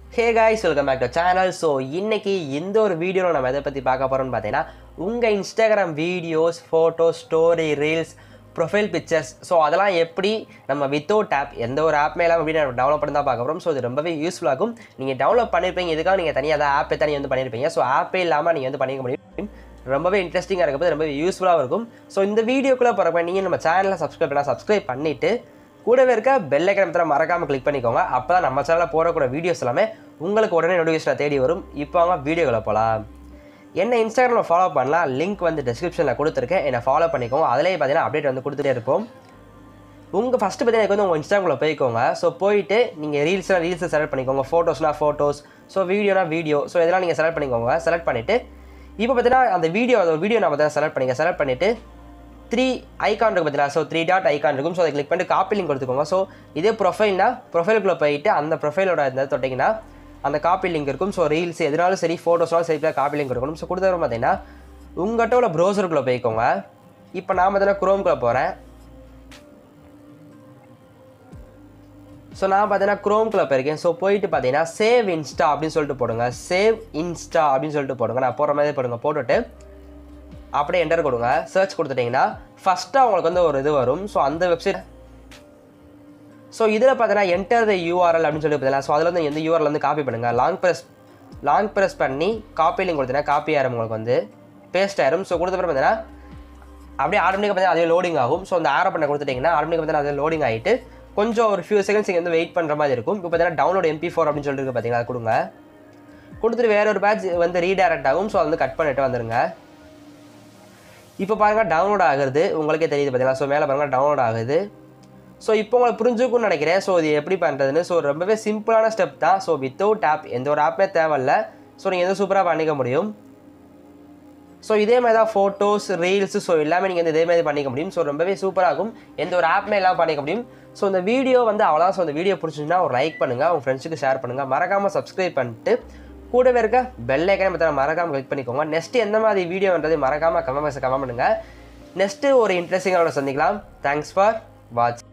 hey guys welcome back to channel so இன்னைக்கு இந்த ஒரு வீடியோவில் நம்ம எதை பற்றி பார்க்க போகிறோம்னு பார்த்தீங்கன்னா உங்கள் Instagram videos photos story reels profile pictures so அதெல்லாம் எப்படி நம்ம வித்தவுட் ஆப் எந்த ஒரு ஆப் மேலே எப்படி நம்ம டெவலப் பண்ணி தான் பார்க்க போகிறோம் ஸோ இது ரொம்பவே யூஸ்ஃபுல்லாகும் நீங்கள் டெவலப் பண்ணியிருப்பீங்க இதுக்காக நீங்கள் தனியாக தான் ஆப்பே தனி வந்து பண்ணியிருப்பீங்க ஸோ ஆப்பே இல்லாமல் நீங்கள் வந்து பண்ணிக்க முடியும் ரொம்பவே இன்ட்ரெஸ்டிங்காக இருக்கப்போ ரொம்பவே யூஸ்ஃபுல்லாக இருக்கும் ஸோ இந்த வீடியோக்குள்ளே போகிறப்ப நீங்கள் நம்ம சேனலை சப்ஸ்கிரைப் பண்ணால் சப்ஸ்கிரைப் பண்ணிவிட்டு கூடவே இருக்க பெல் ஐக்கன் மறக்காமல் கிளிக் பண்ணிக்கோங்க அப்போ தான் நம்ம சேனலில் போடக்கூடிய வீடியோஸ் எல்லாமே உங்களுக்கு உடனே நோட்டிஃபிகேஷனை தேடி வரும் இப்போ அவங்க வீடியோக்குள்ளே போகலாம் என்ன இன்ஸ்டாகிராமில் ஃபாலோ பண்ணலாம் லிங்க் வந்து டிஸ்கிரிப்ஷனில் கொடுத்துருக்கேன் என்னை ஃபாலோ பண்ணிக்கோங்க அதிலேயே பார்த்தீங்கன்னா அப்டேட் வந்து கொடுத்துட்டே இருப்போம் உங்கள் ஃபஸ்ட்டு பார்த்தீங்கன்னா வந்து உங்கள் இன்ஸ்டாகிராமில் போய்க்கோங்க ஸோ போயிட்டு நீங்கள் ரீல்ஸ்னால் ரீல்ஸை செலக்ட் பண்ணிக்கோங்க ஃபோட்டோஸ்னால் ஃபோட்டோஸ் ஸோ வீடியோனா வீடியோ ஸோ இதெல்லாம் நீங்கள் செலக்ட் பண்ணிக்கோங்க செலக்ட் பண்ணிவிட்டு இப்போ பார்த்தீங்கன்னா அந்த வீடியோ அந்த வீடியோ நான் பார்த்தீங்கன்னா செலக்ட் பண்ணிங்க செலக்ட் பண்ணிவிட்டு த்ரீ ஐகான் இருக்கு பார்த்தீங்களா ஸோ த்ரீ டாட் ஐகான் இருக்கும் ஸோ அதை கிளிக் பண்ணிட்டு காப்பி லிங்க் கொடுத்துக்கோங்க ஸோ இதே ப்ரொஃபைல்னா ப்ரொஃபைலுக்குள்ளே போயிட்டு அந்த ப்ரொஃபைலோட இந்த தொட்டிங்கன்னா அந்த காப்பி லிங்க் இருக்கும் ஸோ ரீல்ஸ் எதுனாலும் சரி ஃபோட்டோஸ்னாலும் சரி காப்பி லிங்க் இருக்கணும் ஸோ கொடுத்தவரை பார்த்தீங்கன்னா உங்கள்கிட்ட உள்ள ப்ரௌசருக்குள்ளே போய்க்கோங்க இப்போ நான் பார்த்தீங்கன்னா குரோம்குள்ளே போகிறேன் ஸோ நான் பார்த்தீங்கன்னா குரோம்குள்ளே போயிருக்கேன் ஸோ போயிட்டு பார்த்தீங்கன்னா சேவ் இன்ஸ்டா அப்படின்னு சொல்லிட்டு போடுங்க சேவ் இன்ஸ்டா அப்படின்னு சொல்லிட்டு போடுங்க நான் போடுற மாதிரி போடுங்க போட்டுட்டு அப்படியே என்டர் கொடுங்க சர்ச் கொடுத்துட்டிங்கன்னா ஃபஸ்ட்டாக உங்களுக்கு வந்து ஒரு இது வரும் ஸோ அந்த வெப்சைட் ஸோ இதில் பார்த்தீங்கன்னா என்டர் த யூஆர்எல் அப்படின்னு சொல்லி பார்த்தீங்கன்னா ஸோ அதில் வந்து எந்த யூஆர்எல் வந்து காப்பி பண்ணுங்கள் லாங் ப்ரெஸ் லாங் ப்ரெஸ் பண்ணி காப்பி லிங்க் கொடுத்தீங்கன்னா காப்பி ஆயிரும் உங்களுக்கு வந்து பேஸ்ட் ஆயிரும் ஸோ கொடுத்த பிறகு பார்த்தீங்கன்னா அப்படியே ஆட்டோமேட்டிக்காக பார்த்தீங்கன்னா அதுவே லோடிங் ஆகும் ஸோ அந்த ஆரோ பண்ண கொடுத்துட்டிங்கன்னா ஆட்டோமேட்டிக்காக பார்த்தீங்கன்னா அது லோடிங் ஆகிட்டு கொஞ்சம் ஒரு ஃபியூ செகண்ட்ஸ் இங்கே வந்து வெயிட் பண்ணுற மாதிரி இருக்கும் இப்போ பார்த்தீங்கன்னா டவுன்லோட் எம்பி ஃபோர் அப்படின்னு சொல்லிட்டு பார்த்தீங்கன்னா அது கொடுங்க கொடுத்துட்டு வேற ஒரு பேட்ச் வந்து ரீடைரக்ட் ஆகும் ஸோ அது வந்து கட் பண்ணிட்டு வந்துருங்க இப்போ பாருங்கள் டவுன்லோட் ஆகுது உங்களுக்கே தெரியுது பார்த்தீங்களா ஸோ மேலே பாருங்கள் டவுன்லோட் ஆகுது ஸோ இப்போ உங்களுக்கு புரிஞ்சுக்கும்னு நினைக்கிறேன் ஸோ இது எப்படி பண்ணுறதுன்னு ஸோ ரொம்பவே சிம்பிளான ஸ்டெப் தான் ஸோ வித்தவுட் ஆப் எந்த ஒரு ஆப்புமே தேவையில்ல ஸோ நீங்கள் எதுவும் சூப்பராக பண்ணிக்க முடியும் ஸோ இதே மாதிரி தான் ஃபோட்டோஸ் ரீல்ஸ் ஸோ எல்லாமே நீங்கள் வந்து இதே மாதிரி பண்ணிக்க முடியும் ஸோ ரொம்பவே சூப்பராக இருக்கும் எந்த ஒரு ஆப்புமே எல்லாம் பண்ணிக்க முடியும் ஸோ இந்த வீடியோ வந்து அவ்வளோதான் ஸோ இந்த வீடியோ பிடிச்சிருந்தா ஒரு லைக் பண்ணுங்கள் உங்கள் ஃப்ரெண்ட்ஸுக்கு ஷேர் பண்ணுங்கள் மறக்காமல் சப்ஸ்கிரைப் பண்ணிட்டு கூடவே இருக்க பெல் ஐக்கனை பற்றி மறக்காமல் கிளிக் பண்ணிக்கோங்க நெக்ஸ்ட் எந்த மாதிரி வீடியோன்றது மறக்காமல் கமெண்ட் பாக்ஸில் கமெண்ட் பண்ணுங்கள் நெக்ஸ்ட்டு ஒரு இன்ட்ரெஸ்டிங்கான சந்திக்கலாம் தேங்க்ஸ் ஃபார் வாட்ச்